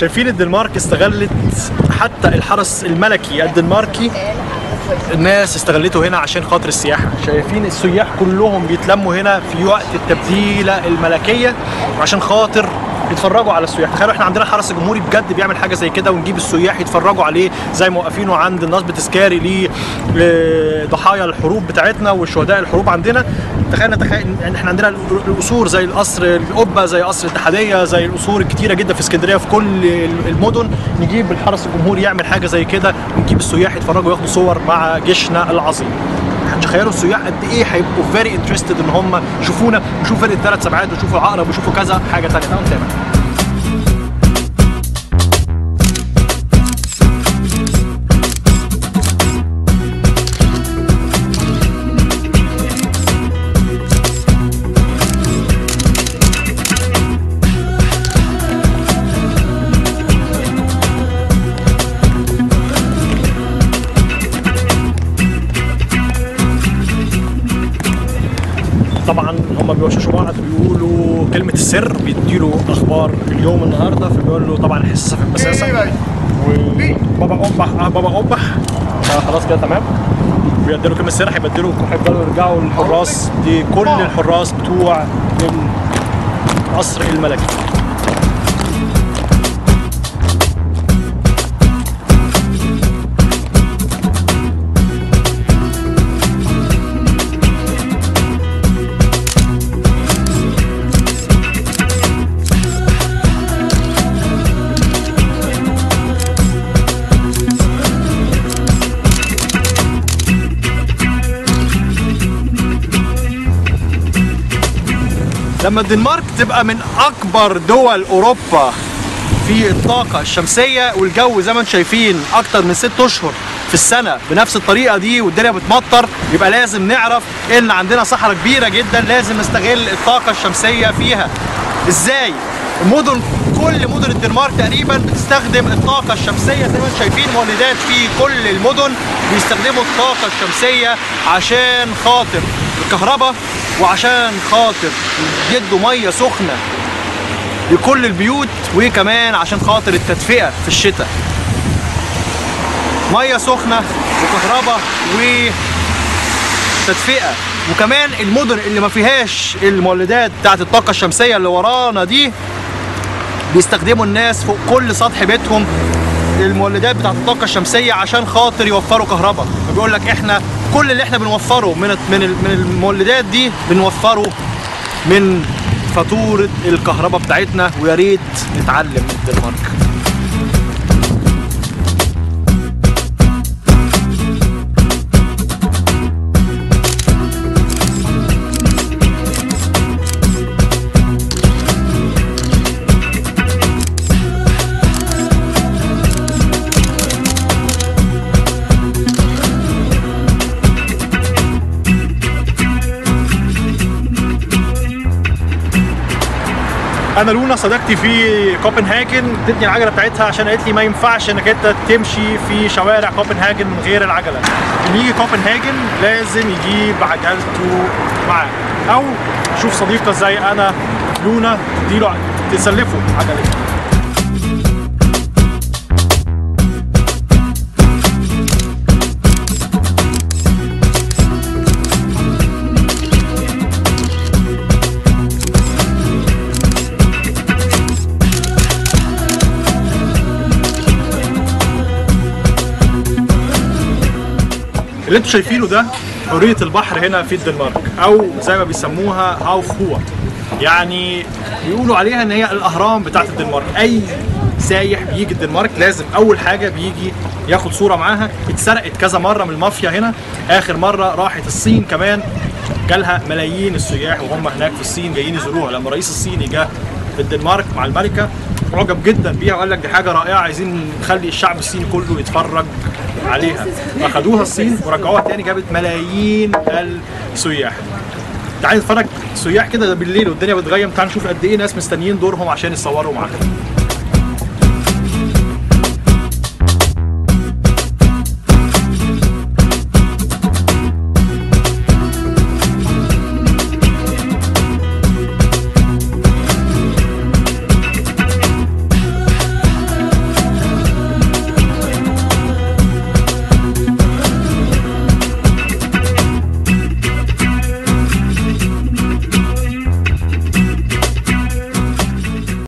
شايفين الدنمارك استغلت حتى الحرس الملكي الدنماركي الناس استغلته هنا عشان خاطر السياحه شايفين السياح كلهم بيتلموا هنا في وقت التبديله الملكيه عشان خاطر يتفرجوا على السياح تخيلوا احنا عندنا الحرس الجمهوري بجد بيعمل حاجه زي كده ونجيب السياح يتفرجوا عليه زي ما واقفينه عند النصب تذكاري لضحايا الحروب بتاعتنا والشهداء الحروب عندنا تخيل تخيل ان احنا عندنا القصور زي القصر القبه زي قصر الاتحاديه زي القصور الكتيره جدا في اسكندريه في كل المدن نجيب الحرس الجمهوري يعمل حاجه زي كده ونجيب السياح يتفرجوا ياخدوا صور مع جيشنا العظيم تخيلوا السياح قد ايه هيبقوا فيري انترستد ان هم يشوفونا ويشوفوا فرقه ثلاث سبعات ويشوفوا العقرب ويشوفوا كذا حاجه ثانيه تعالوا نتابع طبعا هم بيوششوا بعض بيقولوا كلمه السر بيديله اخبار اليوم النهارده فبيقول له طبعا حساسه في المساسه وبابا قبح اه بابا قبح خلاص كده تمام بيديله كلمه السر هيبدلوا هيفضلوا يرجعوا للحراس دي كل الحراس بتوع القصر الملكي لما الدنمارك تبقى من اكبر دول اوروبا في الطاقه الشمسيه والجو زي ما انتم شايفين اكتر من ست اشهر في السنه بنفس الطريقه دي والدنيا بتمطر يبقى لازم نعرف ان عندنا صحراء كبيره جدا لازم نستغل الطاقه الشمسيه فيها ازاي مدن كل مدن الدنمارك تقريبا بتستخدم الطاقة الشمسية زي ما انتم شايفين مولدات في كل المدن بيستخدموا الطاقة الشمسية عشان خاطر الكهرباء وعشان خاطر يدوا مية سخنة لكل البيوت وكمان عشان خاطر التدفئة في الشتاء مية سخنة وكهرباء وتدفئة وكمان المدن اللي ما فيهاش المولدات بتاعت الطاقة الشمسية اللي ورانا دي بيستخدموا الناس فوق كل سطح بيتهم المولدات بتاعت الطاقه الشمسيه عشان خاطر يوفروا كهرباء فبيقول لك احنا كل اللي احنا بنوفره من من من المولدات دي بنوفره من فاتوره الكهرباء بتاعتنا ويا ريت نتعلم من الدنمارك انا لونا صديقتي في كوبنهاجن ادتني العجله بتاعتها عشان قالت لي ما ينفعش انك انت تمشي في شوارع كوبنهاجن من غير العجله اللي يجي كوبنهاجن لازم يجيب عجلته معاه او شوف صديقه زي انا لونا تديله تسلفه عجلته اللي انتوا شايفينه ده حريه البحر هنا في الدنمارك او زي ما بيسموها هاوف هو يعني بيقولوا عليها ان هي الاهرام بتاعت الدنمارك اي سايح بيجي الدنمارك لازم اول حاجه بيجي ياخد صوره معاها اتسرقت كذا مره من المافيا هنا اخر مره راحت الصين كمان جالها ملايين السياح وهم هناك في الصين جايين يزوروها لما رئيس الصيني جه في الدنمارك مع الملكه معجب جدا بيها وقال لك دي حاجه رائعه عايزين نخلي الشعب الصيني كله يتفرج عليها فاخدوها الصين ورجعوها تاني جابت ملايين السياح تعالى نتفرج سياح كده بالليل والدنيا بتغيم تعال نشوف قد ايه ناس مستنيين دورهم عشان يتصوروا معاها